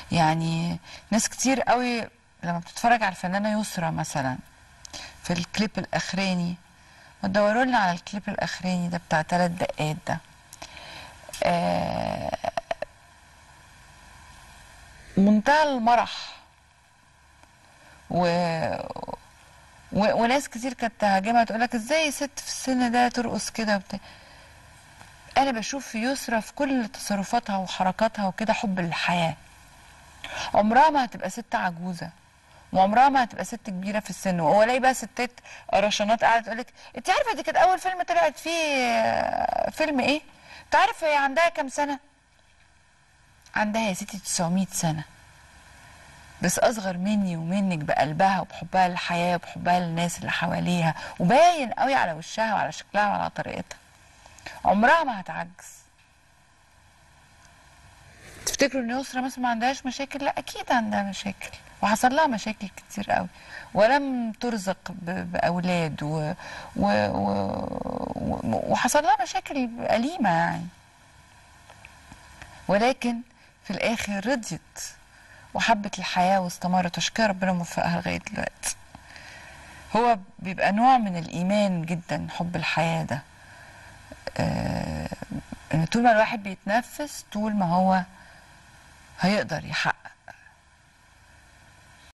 يعني ناس كتير قوي لما بتتفرج على الفنانه يسرا مثلا في الكليب الاخراني ما تدوروا لنا على الكليب الاخراني ده بتاع ثلاث دقات ده آه منتهى المرح و... و... وناس كتير كانت تهاجمها تقول لك ازاي ست في السن ده ترقص كده وبتاع انا بشوف في يسرا في كل تصرفاتها وحركاتها وكده حب للحياه عمرها ما هتبقى ست عجوزه وعمرها ما هتبقى ست كبيره في السن والاقي بقى ستات رشانات قاعده تقول لك انت عارفه دي كانت اول فيلم طلعت فيه آه، فيلم ايه؟ انت عارف هي عندها كام سنه؟ عندها يا ستي 900 سنه بس اصغر مني ومنك بقلبها وبحبها للحياه وبحبها للناس اللي حواليها وباين قوي على وشها وعلى شكلها وعلى طريقتها عمرها ما هتعجز تفتكروا ان يسرا مثلا ما عندهاش مشاكل لا اكيد عندها مشاكل وحصل لها مشاكل كتير قوي ولم ترزق ب- باولاد و... و... و... و... وحصل لها مشاكل أليمة يعني ولكن في الاخر رضيت وحبت الحياه واستمرت عشان كده ربنا موفقها لغايه دلوقتي هو بيبقى نوع من الايمان جدا حب الحياه ده آه، ان طول ما الواحد بيتنفس طول ما هو هيقدر يحقق